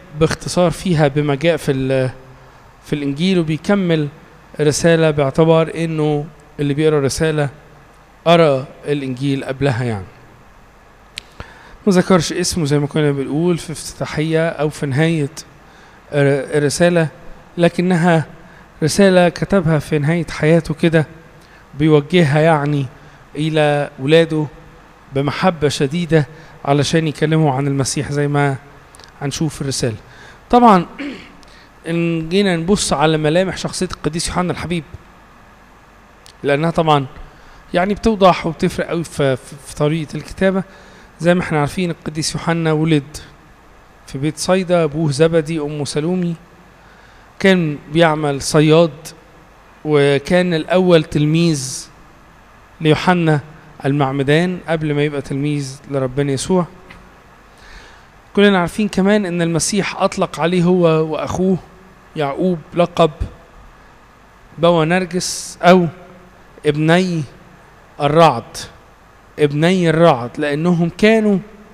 باختصار فيها بما جاء في ال- في الانجيل وبيكمل رساله باعتبار انه اللي بيقرا رساله قرا الانجيل قبلها يعني ما ذكرش اسمه زي ما كنا بنقول في افتتاحيه او في نهايه الر- الرساله لكنها رساله كتبها في نهايه حياته كده بيوجهها يعني الى ولاده بمحبه شديده علشان يكلموا عن المسيح زي ما هنشوف الرساله طبعا ان جينا نبص على ملامح شخصيه القديس يوحنا الحبيب لانها طبعا يعني بتوضح وبتفرق قوي في, في, في طريقه الكتابه زي ما احنا عارفين القديس يوحنا ولد في بيت صيدا ابوه زبدي امه سلومي كان بيعمل صياد وكان الاول تلميذ ليوحنا المعمدان قبل ما يبقى تلميذ لربنا يسوع كلنا عارفين كمان ان المسيح اطلق عليه هو واخوه يعقوب لقب بوا نرجس او ابني الرعد ابني الرعد لانهم كانوا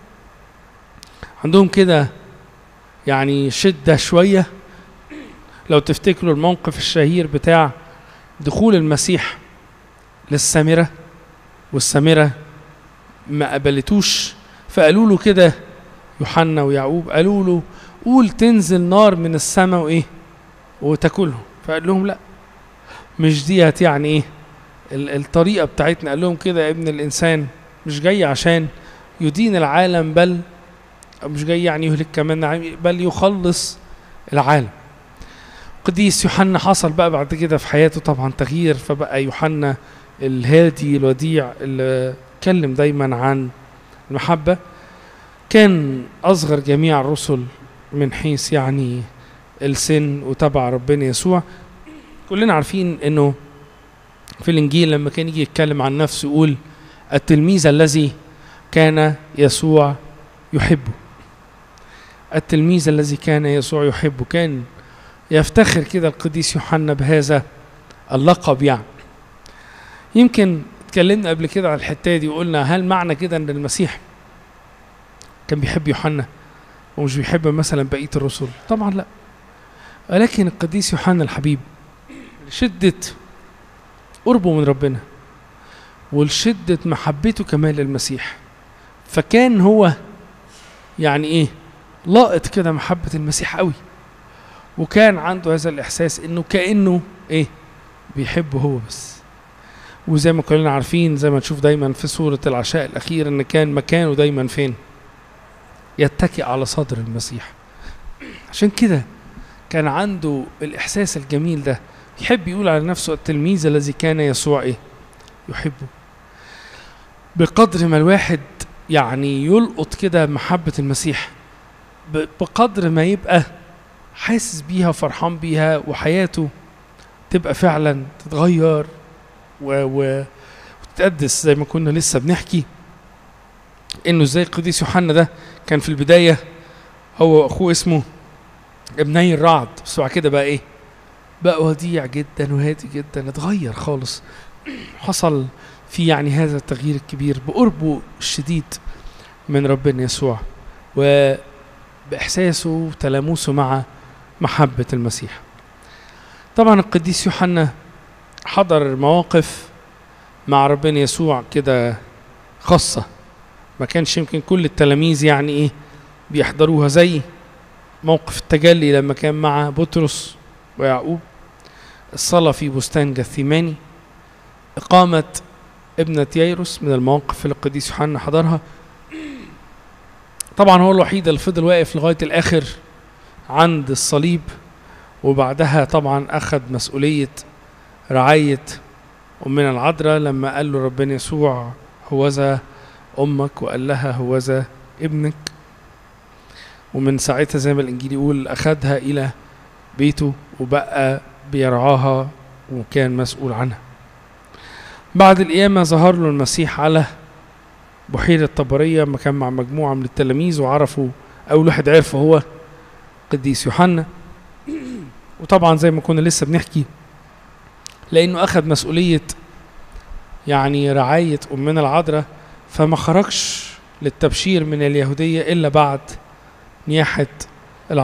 عندهم كده يعني شده شويه لو تفتكروا الموقف الشهير بتاع دخول المسيح للسامره والسامره ما قبلتوش فقالوا له كده يوحنا ويعقوب قالوا له قول تنزل نار من السماء وايه وتاكلهم فقال لهم لا مش ديت يعني ايه ال- الطريقه بتاعتنا قال لهم كده يا ابن الانسان مش جاي عشان يدين العالم بل مش جاي يعني يهلك كمان العالم، بل يخلص العالم قديس يوحنا حصل بقى بعد كده في حياته طبعا تغيير فبقى يوحنا الهادي الوديع اللي اتكلم دايما عن المحبة كان أصغر جميع الرسل من حيث يعني السن وتبع ربنا يسوع كلنا عارفين انه في الانجيل لما كان يجي يتكلم عن نفسه يقول التلميذ الذي كان يسوع يحبه التلميذ الذي كان يسوع يحبه كان يفتخر كده القديس يوحنا بهذا اللقب يعني يمكن اتكلمنا قبل كده على الحته دي وقلنا هل معنى كده ان المسيح كان بيحب يوحنا ومش بيحب مثلا بقيه الرسل طبعا لا ولكن القديس يوحنا الحبيب لشده قربه من ربنا ولشده محبته كمان للمسيح فكان هو يعني ايه لاقط كده محبه المسيح قوي وكان عنده هذا الاحساس انه كانه ايه بيحبه هو بس وزي ما كلنا عارفين زي ما نشوف دايما في سورة العشاء الأخير إن كان مكانه دايما فين؟ يتكئ على صدر المسيح. عشان كده كان عنده الإحساس الجميل ده يحب يقول على نفسه التلميذ الذي كان يسوع إيه؟ يحبه. بقدر ما الواحد يعني يلقط كده محبة المسيح ب- بقدر ما يبقى حاسس بيها وفرحان بيها وحياته تبقى فعلا تتغير و... و... وتتقدس زي ما كنا لسه بنحكي انه ازاي القديس يوحنا ده كان في البدايه هو واخوه اسمه ابني الرعد بس بعد كده بقى ايه بقى وديع جدا وهادي جدا اتغير خالص حصل في يعني هذا التغيير الكبير بقربه الشديد من ربنا يسوع وبإحساسه وتلامسه مع محبة المسيح طبعا القديس يوحنا حضر مواقف مع ربنا يسوع كده خاصة ما كانش يمكن كل التلاميذ يعني ايه بيحضروها زي موقف التجلي لما كان مع بطرس ويعقوب الصلاة في بستان جثيماني إقامة ابنة ييروس من المواقف اللي القديس يوحنا حضرها طبعا هو الوحيد اللي فضل واقف لغاية الآخر عند الصليب وبعدها طبعا أخذ مسؤولية رعاية أمنا العذراء لما قال له ربنا يسوع هوذا أمك وقال لها هوذا ابنك ومن ساعتها زي ما الإنجيل يقول أخذها إلى بيته وبقى بيرعاها وكان مسؤول عنها بعد القيامة ظهر له المسيح على بحيرة طبرية ما كان مع مجموعة من التلاميذ وعرفوا أول واحد عرفه هو قديس يوحنا وطبعا زي ما كنا لسه بنحكي لأنه أخذ مسؤولية يعني رعاية أمنا العذراء فما خرجش للتبشير من اليهودية إلا بعد نياحة